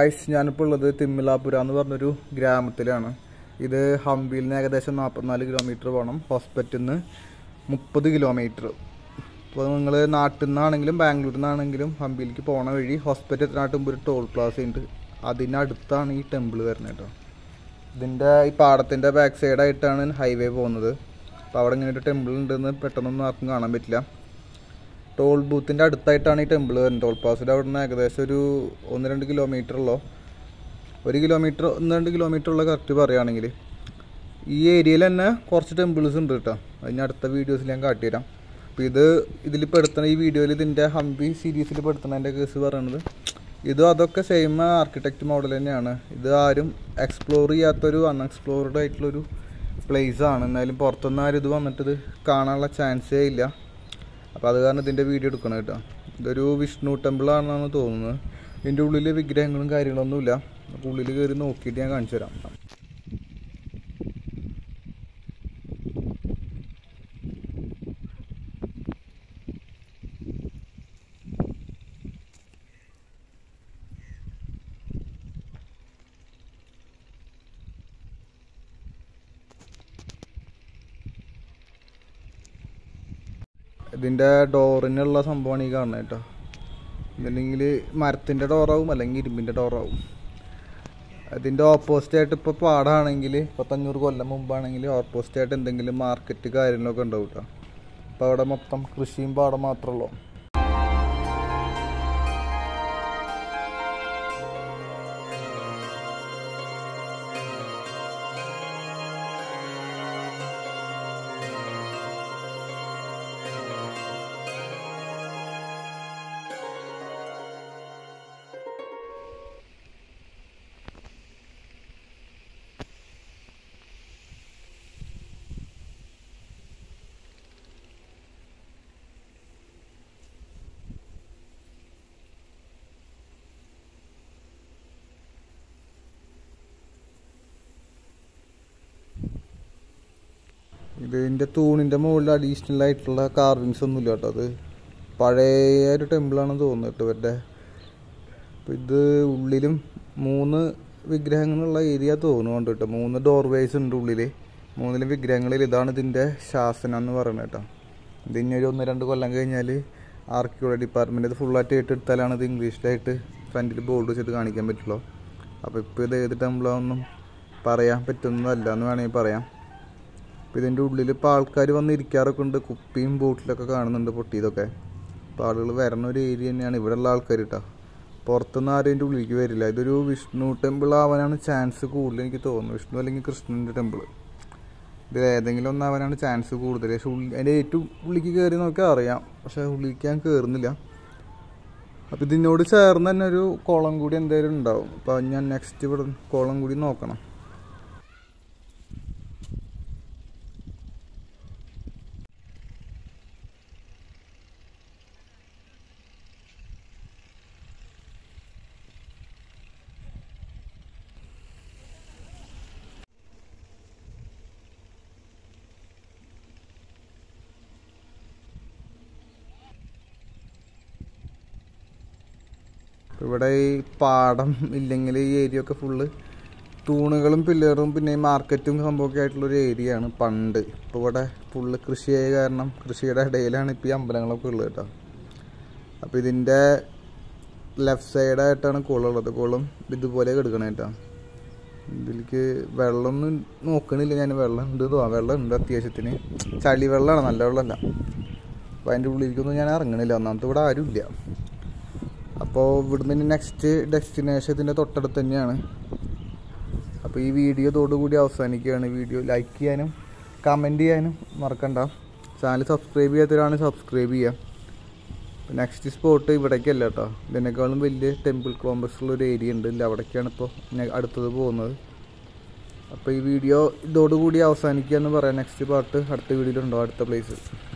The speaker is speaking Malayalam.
ഗായ്സ് ഞാനിപ്പോൾ ഉള്ളത് തിമ്മിലാപുര എന്ന് പറഞ്ഞൊരു ഗ്രാമത്തിലാണ് ഇത് ഹംപിയിൽ നിന്ന് ഏകദേശം നാൽപ്പത്തിനാല് കിലോമീറ്റർ പോകണം ഹോസ്പിറ്റലിൽ നിന്ന് മുപ്പത് കിലോമീറ്റർ ഇപ്പോൾ നിങ്ങൾ നാട്ടിൽ നിന്നാണെങ്കിലും ബാംഗ്ലൂരിൽ നിന്നാണെങ്കിലും ഹംപിയിലേക്ക് പോണ വഴി ഹോസ്പിറ്റൽ എത്തിനാട്ട് മുമ്പ് ഒരു ടോൾ പ്ലാസ ഉണ്ട് അതിനടുത്താണ് ഈ ടെമ്പിൾ വരുന്നത് കേട്ടോ ഇതിൻ്റെ ഈ പാടത്തിൻ്റെ ബാക്ക് സൈഡായിട്ടാണ് ഹൈവേ പോകുന്നത് അപ്പോൾ അവിടെ ഇങ്ങനെ ഒരു ടെമ്പിൾ ഉണ്ടെന്ന് പെട്ടെന്നൊന്നും ആർക്കും കാണാൻ പറ്റില്ല ടോൾ ബൂത്തിൻ്റെ അടുത്തായിട്ടാണ് ഈ ടെമ്പിൾ വരുന്നത് ടോൾ പാസിൻ്റെ അവിടെ നിന്ന് ഏകദേശം ഒരു ഒന്ന് രണ്ട് കിലോമീറ്ററുള്ളോ ഒരു കിലോമീറ്റർ ഒന്ന് രണ്ട് കിലോമീറ്റർ ഉള്ള കറക്റ്റ് പറയുകയാണെങ്കിൽ ഈ ഏരിയയിൽ തന്നെ കുറച്ച് ടെമ്പിൾസ് ഉണ്ട് കേട്ടോ അതിന് അടുത്ത വീഡിയോസിൽ ഞാൻ കാട്ടിത്തരാം അപ്പോൾ ഇത് ഇതിൽ പെടുത്തണ ഈ വീഡിയോയിൽ ഇതിൻ്റെ ഹംപി സീരീസിൽ പെടുത്തണതിൻ്റെ കേസ് പറയണത് ഇതും അതൊക്കെ സെയിം ആർക്കിടെക്റ്റ് മോഡൽ തന്നെയാണ് ഇത് ആരും എക്സ്പ്ലോർ ചെയ്യാത്തൊരു അൺഎക്സ്പ്ലോർഡ് ആയിട്ടുള്ളൊരു പ്ലേസ് ആണ് എന്നാലും പുറത്തുനിന്ന് ആരും ഇത് വന്നിട്ട് ഇത് കാണാനുള്ള ചാൻസേ ഇല്ല അപ്പോൾ അത് കാരണം ഇതിൻ്റെ വീഡിയോ എടുക്കണം കേട്ടോ ഇതൊരു വിഷ്ണു ടെമ്പിൾ ആണെന്നാണ് തോന്നുന്നത് ഇതിൻ്റെ ഉള്ളിൽ വിഗ്രഹങ്ങളും കാര്യങ്ങളൊന്നുമില്ല അപ്പോൾ ഉള്ളിൽ കയറി നോക്കിയിട്ട് ഞാൻ കാണിച്ചു തരാം ഇതിൻ്റെ ഡോറിനുള്ള സംഭവമാണ് ഈ കാണുന്നത് കേട്ടോ ഇതല്ലെങ്കിൽ മരത്തിൻ്റെ ഡോറാവും അല്ലെങ്കിൽ ഇരുമ്പിൻ്റെ ഡോറാവും അതിൻ്റെ ഓപ്പോസിറ്റ് ആയിട്ട് ഇപ്പോൾ പാടാണെങ്കിൽ പത്തഞ്ഞൂറ് കൊല്ലം മുമ്പാണെങ്കിൽ ഓപ്പോസിറ്റ് ആയിട്ട് എന്തെങ്കിലും മാർക്കറ്റ് കാര്യങ്ങളൊക്കെ ഉണ്ടാവും കേട്ടോ അപ്പോൾ അവിടെ മൊത്തം കൃഷിയും പാടം മാത്രമേ ഉള്ളൂ ഇതിൻ്റെ തൂണിൻ്റെ മുകളിൽ അഡീഷണൽ ആയിട്ടുള്ള കാർവിങ്സ് ഒന്നുമില്ല കേട്ടോ അത് പഴയ ഒരു ടെമ്പിളാണെന്ന് തോന്നുന്നു കേട്ടോ ഇവരുടെ അപ്പോൾ ഇത് ഉള്ളിലും മൂന്ന് വിഗ്രഹങ്ങളുള്ള ഏരിയ തോന്നുന്നുണ്ട് കേട്ടോ മൂന്ന് ഡോർവേസ് ഉണ്ട് ഉള്ളിൽ മൂന്നിലും വിഗ്രഹങ്ങളിൽ ഇതാണ് ഇതിൻ്റെ ശാസനം എന്ന് പറയുന്നത് കേട്ടോ ഇതിന് ഒരു ഒന്ന് രണ്ട് കൊല്ലം കഴിഞ്ഞാൽ ആർക്കിയോളജി ഡിപ്പാർട്ട്മെൻറ്റ് ഇത് ഫുള്ളായിട്ട് ഏറ്റെടുത്താലാണ് ഇത് ഇംഗ്ലീഷിലായിട്ട് ഫ്രണ്ടിൽ ബോർഡ് വെച്ചിട്ട് കാണിക്കാൻ പറ്റുള്ളൂ അപ്പോൾ ഇപ്പോൾ ഇത് ഏത് ടെമ്പിളാണെന്നും പറയാൻ പറ്റുന്നതല്ല എന്ന് വേണമെങ്കിൽ പറയാം അപ്പോൾ ഇതിൻ്റെ ഉള്ളിൽ ഇപ്പോൾ ആൾക്കാർ വന്ന് ഇരിക്കാറൊക്കെ ഉണ്ട് കുപ്പിയും ബോട്ടിലൊക്കെ കാണുന്നുണ്ട് പൊട്ടിയതൊക്കെ അപ്പോൾ ആളുകൾ വരണ ഒരു ഏരിയ തന്നെയാണ് ഇവിടെയുള്ള ആൾക്കാർ കേട്ടോ പുറത്തുനിന്ന് ആരും ഇതിൻ്റെ ഉള്ളിലേക്ക് വരില്ല ഇതൊരു വിഷ്ണു ടെമ്പിൾ ആവാനാണ് ചാൻസ് കൂടുതൽ എനിക്ക് തോന്നുന്നു വിഷ്ണു അല്ലെങ്കിൽ കൃഷ്ണൻ്റെ ടെമ്പിൾ ഇത് ഏതെങ്കിലും ഒന്നാവാനാണ് ചാൻസ് കൂടുതൽ പക്ഷെ ഉള്ളി അതിൻ്റെ ഏറ്റവും ഉള്ളിലേക്ക് കയറി നോക്കിയാൽ അറിയാം പക്ഷേ ഉള്ളിലേക്ക് ഞാൻ കയറുന്നില്ല അപ്പോൾ ഇതിനോട് ചേർന്ന് തന്നെ ഒരു കുളം കൂടി എന്തായാലും ഉണ്ടാവും അപ്പോൾ ഞാൻ നെക്സ്റ്റ് ഇവിടെ കുളം കൂടി നോക്കണം ഇവിടെ ഈ പാടം ഇല്ലെങ്കിൽ ഈ ഏരിയ ഒക്കെ ഫുള്ള് തൂണുകളും പില്ലറും പിന്നെ ഈ മാർക്കറ്റും സംഭവമൊക്കെ ആയിട്ടുള്ളൊരു ഏരിയ ആണ് പണ്ട് ഇപ്പോൾ ഇവിടെ ഫുള്ള് കൃഷിയായ കാരണം കൃഷിയുടെ ഇടയിലാണ് ഇപ്പോൾ ഈ അമ്പലങ്ങളൊക്കെ ഉള്ളത് കേട്ടോ അപ്പോൾ ഇതിൻ്റെ ലെഫ്റ്റ് സൈഡായിട്ടാണ് കുളമുള്ളത് കുളം ഇതുപോലെ കിടക്കണേ കേട്ടോ ഇതിലേക്ക് വെള്ളമൊന്നും നോക്കണില്ല ഞാൻ വെള്ളം ഉണ്ട് തോ വെള്ളം ഉണ്ട് അത്യാവശ്യത്തിന് ചളി വെള്ളമാണ് നല്ല വെള്ളമല്ല അപ്പോൾ അതിൻ്റെ ഉള്ളിലേക്കൊന്നും ഞാൻ ഇറങ്ങണില്ല ഒന്നാമത്തെ ഇവിടെ ആരുമില്ല അപ്പോൾ ഇവിടുന്ന് ഇനി നെക്സ്റ്റ് ഡെസ്റ്റിനേഷൻ ഇതിൻ്റെ തൊട്ടടുത്ത് തന്നെയാണ് അപ്പോൾ ഈ വീഡിയോ ഇതോടുകൂടി അവസാനിക്കുകയാണ് വീഡിയോ ലൈക്ക് ചെയ്യാനും കമൻറ്റ് ചെയ്യാനും മറക്കണ്ട ചാനൽ സബ്സ്ക്രൈബ് ചെയ്യാത്തവരാണ് സബ്സ്ക്രൈബ് ചെയ്യുക നെക്സ്റ്റ് സ്പോട്ട് ഇവിടേക്കല്ല കേട്ടോ ഇതിനേക്കാളും വലിയ ടെമ്പിൾ കോംപ്ലക്സ് ഉള്ള ഒരു ഏരിയ ഉണ്ട് ഇല്ല അവിടേക്കാണ് ഇപ്പോൾ അടുത്തത് പോകുന്നത് അപ്പോൾ ഈ വീഡിയോ ഇതോടുകൂടി അവസാനിക്കുക എന്ന് പറയാം നെക്സ്റ്റ് പാർട്ട് അടുത്ത വീഡിയോയിലുണ്ടോ അടുത്ത പ്ലേസ്